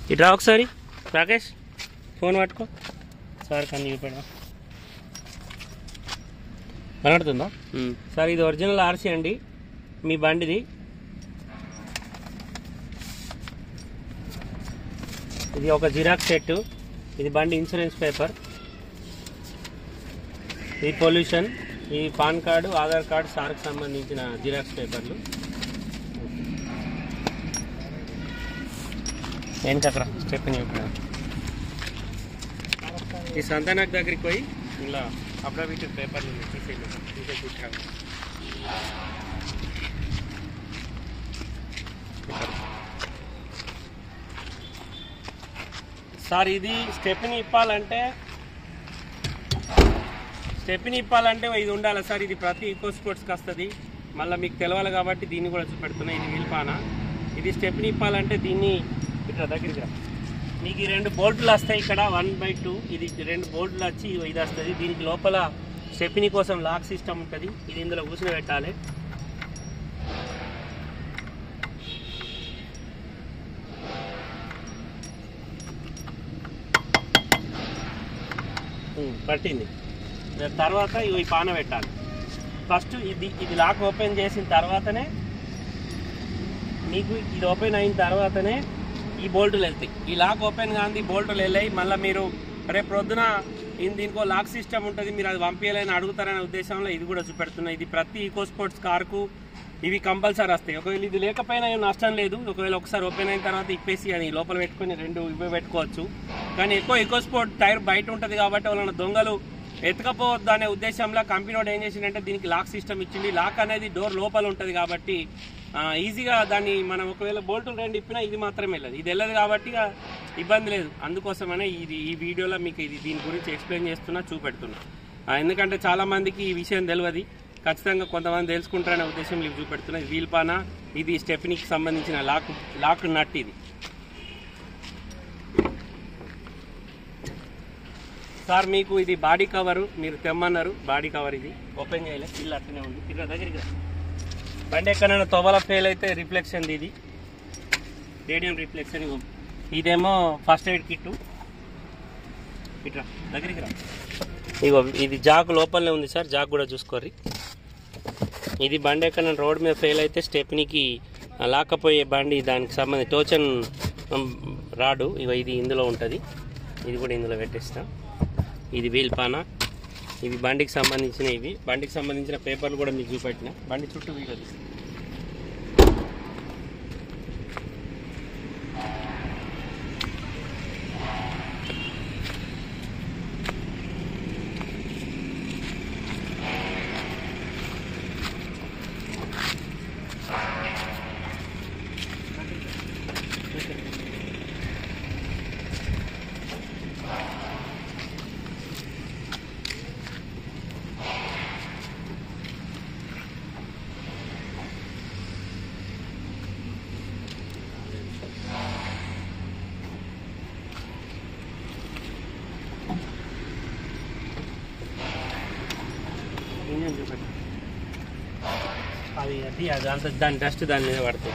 ఇట్రా ఒకసారి రాకేష్ ఫోన్ పట్టుకో సార్ కన్నీ చూపెడదాం కనబడుతుందా సార్ ఇది ఒరిజినల్ ఆర్సీ అండి మీ బండిది ఇది ఒక జిరాక్స్ సెట్ ఇది బండి ఇన్సూరెన్స్ పేపర్ ఇది పొల్యూషన్ ఈ పాన్ కార్డు ఆధార్ కార్డు సార్కి సంబంధించిన జిరాక్స్ పేపర్లు ఏంటి అక్కడ స్టెప్ ఈ సంతానక్ దగ్గరికి పోయి ఇలా అప్డేటెడ్ పేపర్లు ఉన్నాయి తీసేయండి తీసేసి తీసుకురా. సార్ ఇది స్టెప్ని ఇప్పాలంటే స్టెప్ని ఇప్పాలంటే ఇది ఉండాలి సార్ ఇది ప్రతి ఈకో స్పోర్ట్స్కి వస్తుంది మళ్ళీ మీకు తెలవాలి కాబట్టి దీన్ని కూడా చూపెడుతున్నా ఇది వీల్పాన ఇది స్టెప్ని ఇప్పాలంటే దీన్ని ఇట్లా దగ్గరికి రా. మీకు ఈ రెండు బోల్ట్లు వస్తాయి ఇక్కడ వన్ బై టూ ఇది రెండు బోల్ట్లు వచ్చి ఇది వస్తుంది దీనికి లోపల స్టెప్ని కోసం లాక్ సిస్టమ్ ఉంటుంది ఇది ఇందులో కూర్చుని పెట్టాలి ఉమ్, పట్టింది దాని తర్వాత ఇవి ఈ పాన పెట్టాలి ఫస్ట్ ఇది ఇది లాక్ ఓపెన్ చేసిన తర్వాతనే మీకు ఇది ఓపెన్ అయిన తర్వాతనే ఈ బోల్టులు వెళ్తాయి ఈ లాక్ ఓపెన్ కాంది బోల్టులు వెళ్ళాయి మళ్ళీ మీరు రేపు ప్రొద్దున ఇన్ దీనికో లాక్ సిస్టమ్ ఉంటుంది మీరు అది పంపించాలని అడుగుతారనే ఉద్దేశంలో ఇది కూడా చూపెడుతున్నా ఇది ప్రతి ఈకో స్పోర్ట్స్ కార్కు ఇవి కంపల్సరీ వస్తాయి ఒకవేళ ఇది లేకపోయినా ఏం నష్టం లేదు ఒకవేళ ఒకసారి ఓపెన్ అయిన తర్వాత ఇప్పేసి అది లోపల పెట్టుకొని రెండు ఇవే పెట్టుకోవచ్చు కానీ ఎక్కువ ఈకో స్పోర్ట్ టైర్ బయట ఉంటుంది కాబట్టి వాళ్ళ దొంగలు ఎత్తుకపోవద్దు అనే ఉద్దేశంలో కంపెనీ వాడు ఏం చేసిందంటే దీనికి లాక్ సిస్టమ్ ఇచ్చింది లాక్ అనేది డోర్ లోపల ఉంటుంది కాబట్టి ఆ, ఈజీగా దాన్ని మనం ఒకవేళ బోల్టులు రెండు ఇప్పినా ఇది మాత్రమే వెళ్ళదు ఇది వెళ్ళదు కాబట్టి ఇక ఇబ్బంది లేదు అందుకోసమనే ఇది ఈ వీడియోలో మీకు ఇది దీని గురించి ఎక్స్ప్లెయిన్ చేస్తున్నా చూపెడుతున్నా ఆ, ఎందుకంటే చాలా మందికి ఈ విషయం తెలియదు ఖచ్చితంగా కొంతమంది తెలుసుకుంటారనే ఉద్దేశం ఇవి చూపెడుతున్నా ఇది వీల్పాన ఇది స్టెఫినీకి సంబంధించిన లాక్ లాక్ నట్ ఇది సార్ మీకు ఇది బాడీ కవర్ మీరు తెమ్మన్నారు బాడీ కవర్ ఇది ఓపెన్ చేయలేదు ఇల్లు అట్లనే ఉంది ఇట్లా దగ్గరికి రా. బండి ఎక్కడైనా తొవల ఫెయిల్ అయితే రిఫ్లెక్షన్ ఇది రేడియం రిఫ్లెక్షన్ ఇగో ఇదేమో ఫస్ట్ ఎయిడ్ కిట్ ఇట్లా దగ్గరికి రా ఇగో ఇది జాక్ లోపలనే ఉంది సార్ జాక్ కూడా చూసుకోర్రి ఇది బండి ఎక్కడైనా రోడ్ మీద ఫెయిల్ అయితే స్టెప్నీకి లాక్కపోయే బండి దానికి సంబంధించి టోచన్ రాడు ఇగో ఇది ఇందులో ఉంటుంది ఇది కూడా ఇందులో పెట్టేస్తాం ఇది వీల్ పాన ఇవి బండికి సంబంధించిన ఇవి బండికి సంబంధించిన పేపర్లు కూడా మీకు చూపెట్టిన బండి చుట్టూ వీడియో తీస్తాం ఇంజన్ చూపెట్టు అది అది అది అంత దాని డస్ట్ దాని మీద పడుతుంది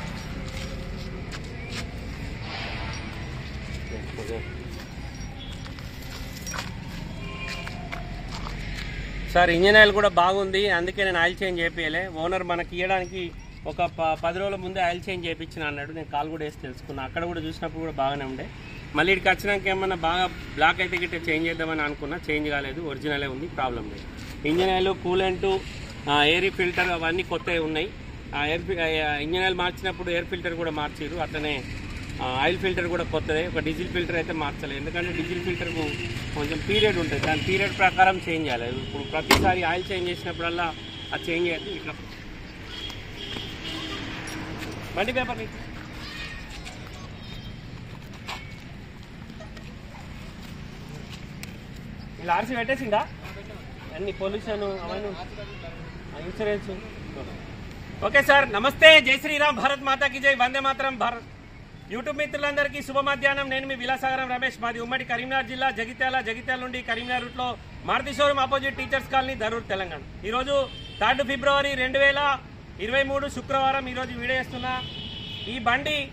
సార్ ఇంజన్ ఆయిల్ కూడా బాగుంది అందుకే నేను ఆయిల్ చేంజ్ చేపియలే ఓనర్ మనకి ఇవ్వడానికి ఒక ప- పది రోజుల ముందే ఆయిల్ చేంజ్ చేయించిన అన్నాడు నేను కాల్ కూడా వేసి తెలుసుకున్నా అక్కడ కూడా చూసినప్పుడు కూడా బాగానే ఉండే మళ్ళీ ఇక్కడికి వచ్చినాక ఏమన్నా బాగా బ్లాక్ అయితే గిట్ట చేంజ్ చేద్దామని అనుకున్నా చేంజ్ కాలేదు ఒరిజినలే ఉంది ప్రాబ్లం లేదు engine oil coolant air filter అవన్నీ కొత్తవి ఉన్నాయి ఆ ఎయిర్ ఫి- ఆ ఇంజన్ ఆయిల్ మార్చినప్పుడు ఎయిర్ ఫిల్టర్ కూడా మార్చారు అట్లనే ఆ, ఆయిల్ ఫిల్టర్ కూడా కొత్తదే ఒక డీజిల్ ఫిల్టర్ అయితే మార్చలేదు ఎందుకంటే డీజిల్ ఫిల్టర్కు కొంచెం పీరియడ్ ఉంటుంది దాని పీరియడ్ ప్రకారం చేంజ్ చేయాలి ఇప్పుడు ప్రతిసారి ఆయిల్ చేంజ్ చేసినప్పుడల్లా అది చేంజ్ చేయద్దు ఇట్లా బండి పేపర్ నీకు. ఇలా ఆర్సీ పెట్టేసిందా అన్ని పొల్యూషన్ అవన్నీ ఇన్సూరెన్స్ ఓకే సార్ నమస్తే జై శ్రీరామ్ భారత్ మాతాకి జై వందే మాతరం భారత్ యూట్యూబ్ మిత్రులందరికీ శుభ మధ్యాహ్నం నేను మీ విలాసాగరం రమేష్ మాది ఉమ్మడి కరీంనగర్ జిల్లా జగిత్యాల జగిత్యాల నుండి కరీంనగర్ రూట్లో Maruti showroom opposite teachers colony Dharur Telangana ఈరోజు థర్డ్ ఫిబ్రవరి రెండు వేల ఇరవై మూడు శుక్రవారం ఈరోజు వీడియో చేస్తున్నా ఈ బండి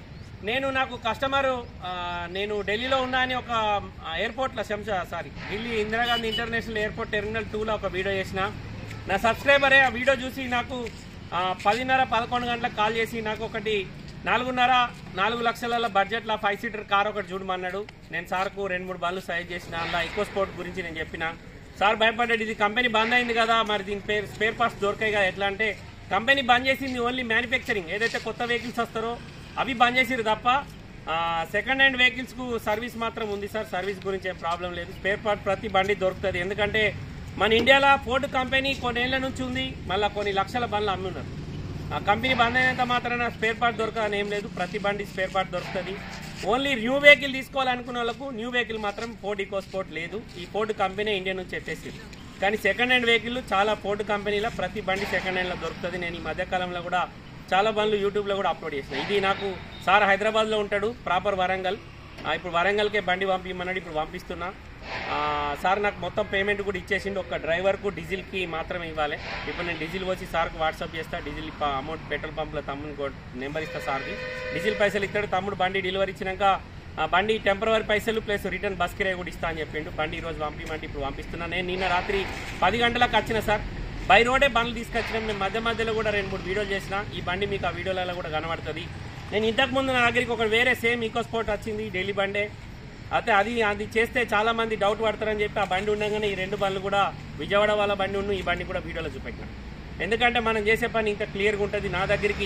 నేను నాకు కస్టమరు ఆ, నేను ఢిల్లీలో ఉన్నా అని ఒక ఆ, ఎయిర్పోర్ట్లో శంషా sorry Delhi Indira Gandhi international airport terminal టూలో ఒక వీడియో చేసిన నా సబ్స్క్రైబరే ఆ వీడియో చూసి నాకు ఆ, పదిన్నర పదకొండు గంటలకు కాల్ చేసి నాకు ఒకటి నాలుగున్నర నాలుగు లక్షల బడ్జెట్లో ఫైవ్ సీటర్ కార్ ఒకటి చూడమన్నాడు నేను సార్కు రెండు మూడు బండ్లు సజెస్ట్ చేసిన అందులో ఎక్కువ స్పోర్ట్ గురించి నేను చెప్పిన సార్ భయపడ్డాడు ఇది కంపెనీ బంద్ అయింది కదా మరి దీని పేరు స్పేర్ పార్ట్స్ దొరకాయి కదా ఎట్లా అంటే కంపెనీ బంద్ చేసింది ఓన్లీ మ్యానుఫ్యాక్చరింగ్ ఏదైతే కొత్త వెహికల్స్ వస్తారో అవి బంద్ చేసిరు తప్ప సెకండ్ హ్యాండ్ వెహికల్స్ కు సర్వీస్ మాత్రం ఉంది సార్ సర్వీస్ గురించి ఏం ప్రాబ్లం లేదు స్పేర్ పార్ట్ ప్రతి బండి దొరుకుతుంది ఎందుకంటే మన ఇండియాలో ఫోర్డ్ కంపెనీ కొన్నేళ్ల నుంచి ఉంది మళ్ళీ కొన్ని లక్షల బండ్లు అమ్మున్నారు ఆ కంపెనీ బంద్ అయినంత మాత్రాన స్పేర్ పార్ట్ దొరకదని ఏం లేదు ప్రతి బండి స్పేర్ పార్ట్ దొరుకుతుంది ఓన్లీ న్యూ వెహికల్ తీసుకోవాలనుకున్న వాళ్ళకు న్యూ వెహికల్ మాత్రం ఫోర్డ్ ఈకో స్పోర్ట్ లేదు ఈ ఫోర్డ్ కంపెనీ ఇండియా నుంచి ఎత్తేసింది కానీ సెకండ్ హ్యాండ్ వెహికల్ చాలా ఫోర్డ్ కంపెనీలో ప్రతి బండి సెకండ్ హ్యాండ్లో దొరుకుతుంది నేను ఈ మధ్యకాలంలో కూడా చాలా బండ్లు యూట్యూబ్లో కూడా అప్లోడ్ చేసిన ఇది నాకు సార్ హైదరాబాద్లో ఉంటాడు ప్రాపర్ వరంగల్ ఆ, ఇప్పుడు వరంగల్కే బండి పంపించమన్నాడు ఇప్పుడు పంపిస్తున్నా ఆ, సార్ నాకు మొత్తం పేమెంట్ కూడా ఇచ్చేసిండు ఒక డ్రైవర్కు డీజిల్కి మాత్రమే ఇవ్వాలి ఇప్పుడు నేను డీజిల్ వచ్చి సార్కి వాట్సాప్ చేస్తా డీజిల్ ప- అమౌంట్ పెట్రోల్ పంప్లో తమ్ముని కో- నెంబర్ ఇస్తా సార్కి డీజిల్ పైసలు ఇస్తాడు తమ్ముడు బండి డెలివరీ ఇచ్చినాక ఆ బండి టెంపరవరీ పైసలు ప్లస్ రిటర్న్ బస్ కిరాయి కూడా ఇస్తా అని చెప్పిండు బండి ఈ రోజు పంపిమంటే ఇప్పుడు పంపిస్తున్నా నేను నిన్న రాత్రి పది గంటలకు వచ్చిన సార్ బై రోడే బండ్లు తీసుకొచ్చినాం మేము మధ్య మధ్యలో కూడా రెండు మూడు వీడియోలు చేసిన ఈ బండి మీకు ఆ వీడియోలలో కూడా కనబడుతుంది నేను ఇంతకు ముందు నా దగ్గరికి ఒక వేరే సేమ్ ఈకో స్పోర్ట్ వచ్చింది ఢిల్లీ బండే అయితే అది అది చేస్తే చాలా మంది డౌట్ పడతారని చెప్పి ఆ బండి ఉండగానే ఈ రెండు బండ్లు కూడా విజయవాడ వాళ్ళ బండి ఉన్న ఈ బండి కూడా వీడియోలో చూపెట్టిన ఎందుకంటే మనం చేసే పని ఇంకా క్లియర్గా ఉంటుంది నా దగ్గరికి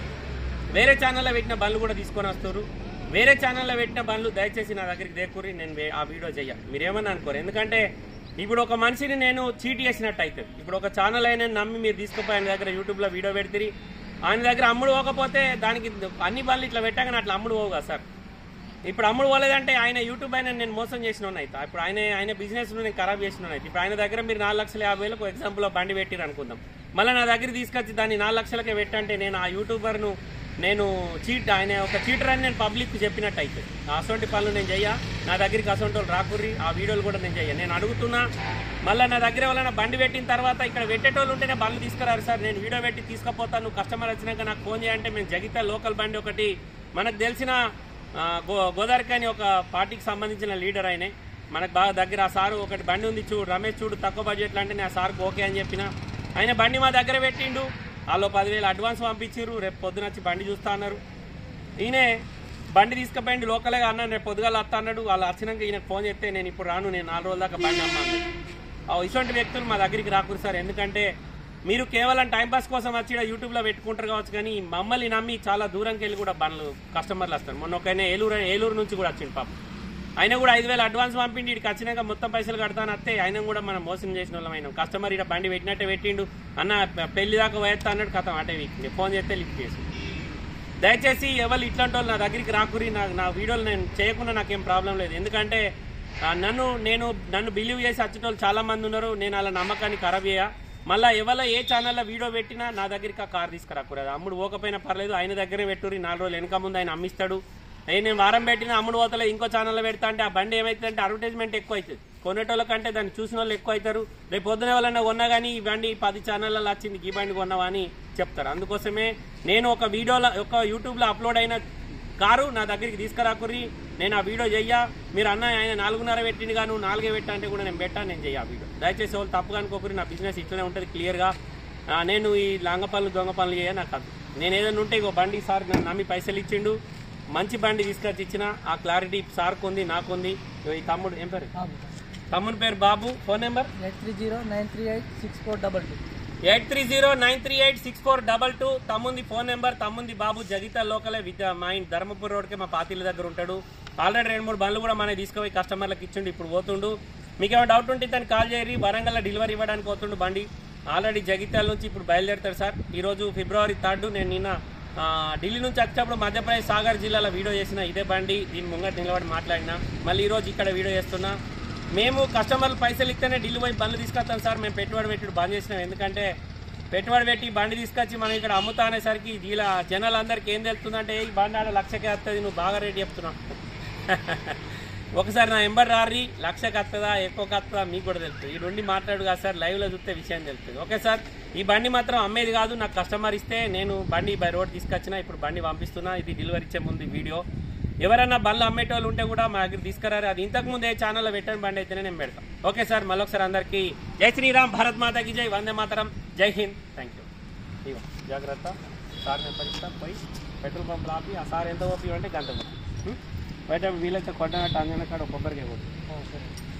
వేరే ఛానల్లో పెట్టిన బండ్లు కూడా తీసుకొని వస్తారు వేరే ఛానల్లో పెట్టిన బండ్లు దయచేసి నా దగ్గరికి దేకూరి నేను వే- ఆ వీడియో చెయ్య మీరేమని అనుకోరు ఎందుకంటే ఇప్పుడు ఒక మనిషిని నేను చీట్ చేసినట్టు అవుతుంది ఇప్పుడు ఒక ఛానల్ అయినా నమ్మి మీరు తీసుకుపోయి ఆయన దగ్గర యూట్యూబ్లో వీడియో పెడితే ఆయన దగ్గర అమ్ముడు పోకపోతే దానికి అన్ని బండ్లు ఇట్లా పెట్టాగానే అట్లా అమ్ముడు పోవు కదా సార్ ఇప్పుడు అమ్ముడు పోలేదంటే ఆయన యూట్యూబ్ అయినా నేను మోసం చేసిన అయితే ఇప్పుడు ఆయన ఆయన బిజినెస్ నేను ఖరాబ్ చేసిన అయితే ఇప్పుడు ఆయన దగ్గర మీరు నాలుగు లక్షల యాభై వేలకు ఎగ్జాంపుల్ బండి పెట్టిరు అనుకుందాం మళ్ళీ నా దగ్గర తీసుకొచ్చి దాన్ని నాలుగు లక్షలకే పెట్టంటే నేను ఆ యూట్యూబర్ను నేను చీట్ ఆయన ఒక చీటర్ అని నేను పబ్లిక్ చెప్పినట్టు అయితే అసొంటి పనులు నేను చెయ్య నా దగ్గరికి అసొంటి వాళ్ళు రాకుర్రి ఆ వీడియోలు కూడా నేను చెయ్య నేను అడుగుతున్నా మళ్ళీ నా దగ్గర వాళ్ళ బండి పెట్టిన తర్వాత ఇక్కడ పెట్టేటోళ్ళు ఉంటేనే బండ్లు తీసుకురారు సార్ నేను వీడియో పెట్టి తీసుకుపోతాను కస్టమర్ వచ్చినాక నాకు ఫోన్ చేయంటే మేము జగిత లోకల్ బండి ఒకటి మనకు తెలిసిన ఆ, గో గోదావరికి అని ఒక పార్టీకి సంబంధించిన లీడర్ ఆయనే మనకు బాగా దగ్గర ఆ సారు ఒకటి బండి ఉంది చూడు రమేష్ చూడు తక్కువ బడ్జెట్లో అంటే నేను ఆ సార్కి ఓకే అని చెప్పిన ఆయన బండి మా దగ్గర పెట్టిండు వాళ్ళు పదివేలు అడ్వాన్స్ పంపించారు రేపు పొద్దున వచ్చి బండి చూస్తా అన్నారు ఈయనే బండి తీసుకుపోయింది లోకల్గా అన్నాను రేపు పొద్దుగాల వస్తా అన్నాడు వాళ్ళు వచ్చినాక ఈయన ఫోన్ చేస్తే నేను ఇప్పుడు రాను నేను నాలుగు రోజుల దాకా బండి అమ్మాను ఆ ఇటువంటి వ్యక్తులు మా దగ్గరికి రాకూరు సార్ ఎందుకంటే మీరు కేవలం టైంపాస్ కోసం వచ్చి ఈడ యూట్యూబ్లో పెట్టుకుంటారు కావచ్చు కానీ మమ్మల్ని నమ్మి చాలా దూరంకి వెళ్ళి కూడా బండ్లు కస్టమర్లు వస్తారు మొన్న ఒక ఆయన ఏలూరు ఏలూరు నుంచి కూడా వచ్చింది పాపం ఆయన కూడా ఐదు వేలు అడ్వాన్స్ పంపిండి ఇక్కడికి వచ్చినాక మొత్తం పైసలు కడతాను వస్తే ఆయన కూడా మనం మోసం చేసిన వాళ్ళం అయినాం కస్టమర్ ఇక్కడ బండి పెట్టినట్టే పెట్టిండు అన్న పెళ్లి దాకా పోయేస్తా అన్నాడు కథం అటే వీక్ ఫోన్ చేస్తే లిఫ్ట్ చేసి దయచేసి ఎవరు ఇట్లాంటి వాళ్ళు నా దగ్గరికి రాకురి నా నా వీడియోలు నేను చేయకుండా నాకేం ప్రాబ్లం లేదు ఎందుకంటే ఆ, నన్ను నేను నన్ను బిలీవ్ చేసి వచ్చేటోళ్ళు చాలా మంది ఉన్నారు నేను అలా నమ్మకాన్ని ఖరాబ్ చేయ మళ్ళీ ఎవరో ఏ ఛానల్లో వీడియో పెట్టినా నా దగ్గరికి ఆ కార్ తీసుకురాకూడదు అమ్ముడు పోకపోయినా పర్లేదు ఆయన దగ్గరే పెట్టుర్రి నాలుగు రోజులు వెనక ముందు ఆయన అమ్మిస్తాడు అయ్యి నేను వారం పెట్టినా అమ్ముడు పోతలే ఇంకో ఛానల్లో పెడతా అంటే ఆ బండి ఏమవుతుందంటే అడ్వర్టైజ్మెంట్ ఎక్కువ అవుతుంది కొనేటోళ్ళ కంటే దాన్ని చూసిన వాళ్ళు ఎక్కువ అవుతారు రేపు పొద్దున వాళ్ళన్నా కొన్నా కానీ ఈ బండి పది ఛానళ్ళలో వచ్చింది ఈ బండి కొన్నావా అని చెప్తారు అందుకోసమే నేను ఒక వీడియోలో ఒక యూట్యూబ్లో అప్లోడ్ అయిన కారు నా దగ్గరికి తీసుకురాకుర్రి నేను ఆ వీడియో చెయ్యా మీరు అన్న ఆయన నాలుగున్నర పెట్టింది నువ్వు నాలుగే పెట్టా అంటే కూడా నేను పెట్టా నేను చెయ్య ఆ వీడియో దయచేసి వాళ్ళు తప్పుగా అనుకోకరి నా బిజినెస్ ఇట్లనే ఉంటుంది క్లియర్గా ఆ, నేను ఈ లంగ పనులు దొంగ పనులు చేయ నాకు కాదు నేను ఏదైనా ఉంటే ఇగో బండి సార్ నన్ను నమ్మి పైసలు ఇచ్చిండు మంచి బండి తీసుకొచ్చి ఇచ్చిన ఆ క్లారిటీ సార్కు ఉంది నాకుంది ఇగో ఈ తమ్ముడు ఏం పేరు తమ్ముని పేరు Babu phone number eight three zero nine three eight six four double two eight three zero nine three eight six four double two తమ్ముంది ఫోన్ నెంబర్ తమ్ముంది బాబు జగిత లోకలే విద్య మా ఇంటి ధర్మపురి రోడ్కి మా పాతీల దగ్గర ఉంటాడు ఆల్రెడీ రెండు మూడు బండ్లు కూడా మనకి తీసుకుపోయి కస్టమర్లకు ఇచ్చిండు ఇప్పుడు పోతుండు మీకు ఏమైనా డౌట్ ఉంటే తను కాల్ చేయరి వరంగల్ డెలివరీ ఇవ్వడానికి పోతుండు బండి ఆల్రెడీ జగిత్యాల నుంచి ఇప్పుడు బయలుదేరుతాడు సార్ ఈరోజు ఫిబ్రవరి థర్డ్ నేను నిన్న ఆ, ఢిల్లీ నుంచి వచ్చేటప్పుడు మధ్యప్రదేశ్ సాగర్ జిల్లాలో వీడియో చేసిన ఇదే బండి దీని ముంగట నిలబడి మాట్లాడినా మళ్ళీ ఈరోజు ఇక్కడ వీడియో చేస్తున్నా మేము కస్టమర్లు పైసలు ఇస్తేనే ఢిల్లీ పోయి బండ్లు తీసుకొస్తాం సార్ మేము పెట్టుబడి పెట్టి బంద్ చేసినాం ఎందుకంటే పెట్టుబడి పెట్టి బండి తీసుకొచ్చి మనం ఇక్కడ అమ్ముతా అనేసరికి ఇలా జనాలందరికీ ఏం తెలుస్తుందంటే ఈ బండి ఆడ లక్షకే వస్తుంది నువ్వు బాగా రేట్ చెప్తున్నావు ఒకసారి నా ఎంబర్ రారి లక్ష కత్తదా ఎక్కువ కత్తదా మీకు కూడా తెలుస్తుంది ఈ నుండి మాట్లాడు కదా సార్ లైవ్ లో చూస్తే విషయం తెలుస్తుంది ఓకే సార్ ఈ బండి మాత్రం అమ్మేది కాదు నాకు కస్టమర్ ఇస్తే నేను బండి బై రోడ్ తీసుకొచ్చిన ఇప్పుడు బండి పంపిస్తున్నా ఇది డెలివరీ ఇచ్చే ముందు వీడియో ఎవరైనా బండ్లు అమ్మేటోళ్ళు ఉంటే కూడా మా దగ్గర తీసుకురారు అది ఇంతకు ముందే ఛానల్లో పెట్టిన బండి అయితేనే నేను పెడతాను ఓకే సార్ మళ్ళొకసారి అందరికీ జై శ్రీరామ్ భారత్ మాతాకి జై వందే మాతరం జై హింద్ థ్యాంక్ యూ ఇగో జాగ్రత్త సార్ నెంబర్ ఇస్తాం పోయి పెట్రోల్ పంప్ ఆపి ఆ సార్ ఎంత ఓపి అంటే గంట కొట్టు. ఉం? బయట వీలైతే కొట్టినట్టు అంజన కాడ కొబ్బరికాయ కొట్టు సరే